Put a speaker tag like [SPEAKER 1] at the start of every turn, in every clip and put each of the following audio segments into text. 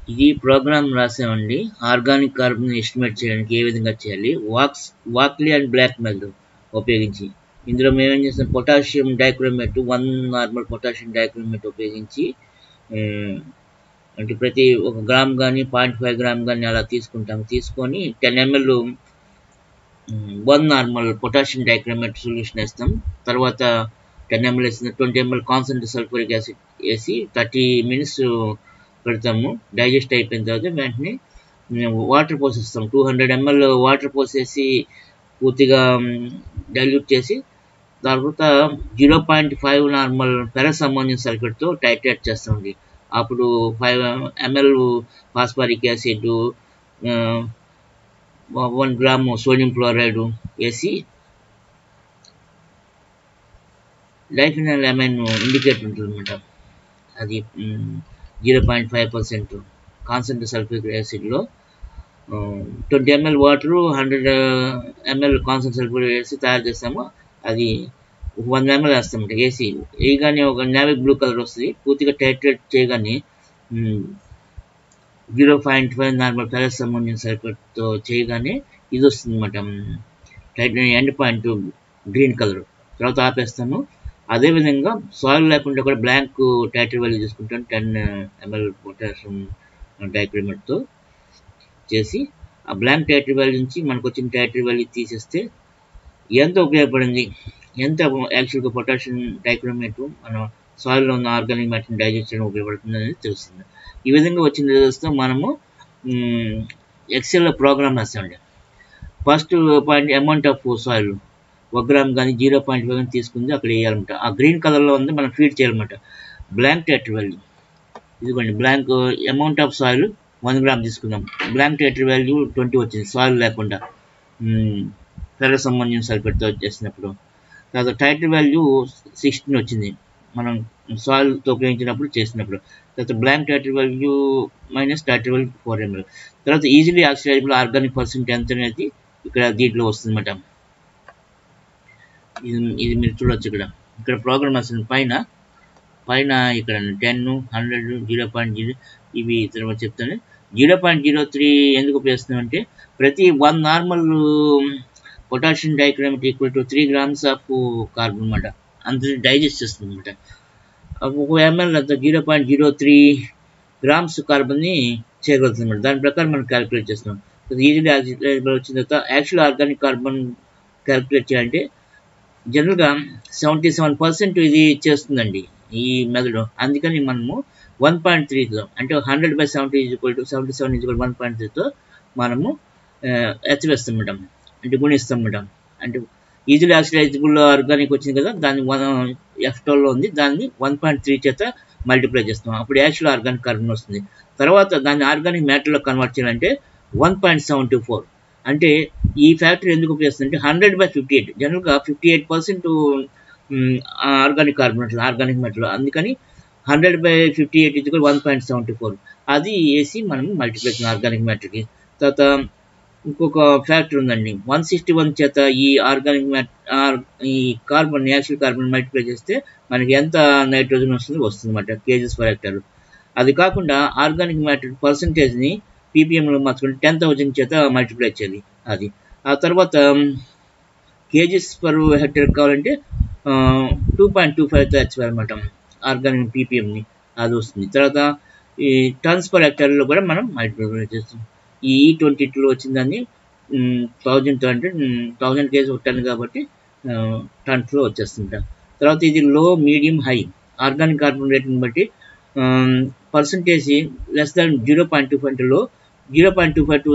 [SPEAKER 1] ఇది ప్రోగ్రామ్ రాసామండి organic carbon estimate చేయడానికి ఏ విధంగా చేయాలి walks Walkley and Black method ఉపయోగించి ఇందులో మేము ఏం చేస్తాం potassium dichromate one normal potassium dichromate ఉపయోగించి ఆ, అంటే ప్రతి ఒక గ్రామ్ కానీ పాయింట్ ఫైవ్ గ్రామ్ కానీ అలా తీసుకుంటాం తీసుకొని ten ML one normal potassium dichromate solution వేస్తాం తర్వాత టెన్ ఎంఎల్ వేసిన twenty ML concentrate sulphuric acid వేసి థర్టీ మినిట్స్ పెడతాము డైజెస్ట్ అయిపోయిన తర్వాత వెంటనే వాటర్ పోసేస్తాం టూ హండ్రెడ్ ఎంఎల్ వాటర్ పోసేసి పూర్తిగా డైల్యూట్ చేసి తర్వాత zero point five normal ferrous ammonium సల్ఫేట్తో టైట్రేట్ చేస్తామండి అప్పుడు five ML phosphoric acid one gram sodium chloride వేసి లైఫినల్ అమైన్ ఇండికేట్ ఉంటుంది అనమాట అది zero point five percent concentrate sulphuric యాసిడ్లో twenty ML water hundred ML concentrate sulphuric వేసి తయారు చేస్తాము అది వన్ ఎంఎల్ వేస్తామంట వేసి వేయగానే ఒక నేవీ బ్లూ కలర్ వస్తుంది పూర్తిగా టైట్రేట్ చేయగానే zero point five normal ferrous ammonium సల్ఫేట్తో చేయగానే ఇది వస్తుంది అనమాట టైట్ ఎండ్ పాయింట్ గ్రీన్ కలర్ తర్వాత ఆపేస్తాము అదేవిధంగా సాయిల్ లేకుండా కూడా బ్లాంక్ టైటర్ వాల్యూ తీసుకుంటాం టెన్ ఎంఎల్ పొటాషియం డైక్రిమేట్తో చేసి ఆ బ్లాంక్ టైటర్ వాల్యూ నుంచి మనకు వచ్చిన టైటర్ వాల్యూ తీసేస్తే ఎంత ఉపయోగపడింది ఎంత యాక్చువల్గా పొటాషియం డైక్రోమేట్ మన సాయిల్లో ఉన్న ఆర్గానిక్ మ్యాటర్ని డైజెస్ట్ చేయడం ఉపయోగపడుతుంది అనేది తెలుస్తుంది ఈ విధంగా వచ్చిన రిజల్ట్స్తో మనము ఎక్సెల్లో ప్రోగ్రామ్ రాస్తామండి first point amount of soil ఒక గ్రామ్ కానీ జీరో పాయింట్ ఫైవ్ కానీ తీసుకుంది అక్కడ వేయాలన్నమాట ఆ గ్రీన్ కలర్లో ఉంది మనం ఫీడ్ చేయాలన్నమాట బ్లాంక్ టెటర్ వాల్యూ ఇదిగోండి blank amount of soil one gram తీసుకుందాం బ్లాంక్ టెటర్ వాల్యూ ట్వంటీ వచ్చింది సాయిల్ లేకుండా ఫెరస్ అమ్మోనియం సల్ఫేట్తో చేసినప్పుడు తర్వాత టైటర్ వాల్యూ సిక్స్టీన్ వచ్చింది మనం సాయిల్తో ఉపయోగించినప్పుడు చేసినప్పుడు తర్వాత blank titre value minus titre value four ML తర్వాత ఈజీలీ ఆక్సిడైజబుల్ ఆర్గానిక్ పర్సెంట్ ఎంత అనేది ఇక్కడ దీంట్లో వస్తుంది అన్నమాట ఇది ఇది మీరు చూడొచ్చు ఇక్కడ ఇక్కడ ప్రోగ్రామ్ వస్తుంది పైన పైన ఇక్కడ ten hundred zero point zero ఇవి తర్వాత చెప్తాను జీరో పాయింట్ జీరో త్రీ ఎందుకు ఉపయోగిస్తున్నాం అంటే ప్రతి one normal potassium dichromate equal to three grams of carbon అనమాట అంత డైజెస్ట్ చేస్తుంది అనమాట ఒక ఎంఎల్ అంత zero point zero three grams కార్బన్ని చేయగలుగుతుంది అనమాట దాని ప్రకారం మనం క్యాలిక్యులేట్ చేస్తున్నాం ఈజీలీ వచ్చిన తర్వాత యాక్చువల్ ఆర్గానిక్ కార్బన్ క్యాలిక్యులేట్ చేయాలంటే జనరల్గా సెవెంటీ సెవెన్ పర్సెంట్ ఇది చేస్తుందండి ఈ మెథడ్ అందుకని మనము వన్ పాయింట్ త్రీతో అంటే hundred by seventy equal to seventy seven equal one point త్రీతో మనము ఎత్తివేస్తాం మేడం అంటే గుణిస్తాం మేడం అంటే ఈజీలీ ఆక్సిడైజబుల్ ఆర్గానిక్ వచ్చింది కదా దాన్ని వన్ ఎఫ్టోల్లో ఉంది దాన్ని వన్ పాయింట్ త్రీ చేత మల్టిప్లై చేస్తాం అప్పుడు యాక్చువల్ ఆర్గానిక్ కార్బన్ వస్తుంది తర్వాత దాన్ని ఆర్గానిక్ మ్యాటర్లో కన్వర్ట్ చేయాలంటే one point seven two four అంటే ఈ ఫ్యాక్టరీ ఎందుకు ఉపయోగిస్తుంది హండ్రెడ్ బై ఫిఫ్టీ ఎయిట్ జనరల్గా fifty eight percent organic carbon organic metal అందుకని హండ్రెడ్ బై ఫిఫ్టీ ఎయిట్ ఇది వన్ పాయింట్ సెవెంటీ ఫోర్ అది వేసి మనం మల్టిప్లై చేసిన ఆర్గానిక్ మ్యాటర్కి తర్వాత ఇంకొక ఫ్యాక్టరీ ఉందండి వన్ సిక్స్టీ వన్ చేత ఈ ఆర్గానిక్ మ్యాట్ ఈ కార్బన్ యాక్చువల్ కార్బన్ మల్టిప్లై చేస్తే మనకి ఎంత నైట్రోజన్ వస్తుంది వస్తుంది అన్నమాట కేజెస్ పర్ హెక్టర్ అది కాకుండా ఆర్గానిక్ మ్యాటర్ పర్సంటేజ్ని పీపీఎంలో మార్చుకుంటే టెన్ థౌజండ్ చేత మల్టిప్లై చేయాలి అది ఆ తర్వాత కేజీస్ పర్ హెక్టర్ కావాలంటే టూ పాయింట్ టూ ఫైవ్తో అనమాట ఆర్గానిక్ పీపీఎంని అది వస్తుంది తర్వాత ఈ టన్స్ పర్ హెక్టర్లో కూడా మనం మల్టిప్లై చేస్తాం ఈ ఈ ట్వంటీ టూలో వచ్చిందని థౌజండ్ అంటే థౌజండ్ కేజీ ఒక టన్ కాబట్టి టన్స్లో వచ్చేస్తుంటాం తర్వాత ఇది low medium high organic carbon రేట్ని బట్టి percentage less than zero point two five low zero point two five to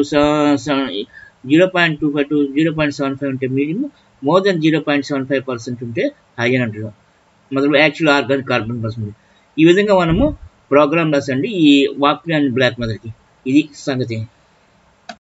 [SPEAKER 1] zero point two five to zero point seven five ఉంటే medium more than zero point seven five percent ఉంటే high అని అంటున్నాం మొదలు actual organic carbon percent ఈ విధంగా మనము programme రాసండి ఈ వాక్లీ and black మెథడ్కి ఇది సంగతి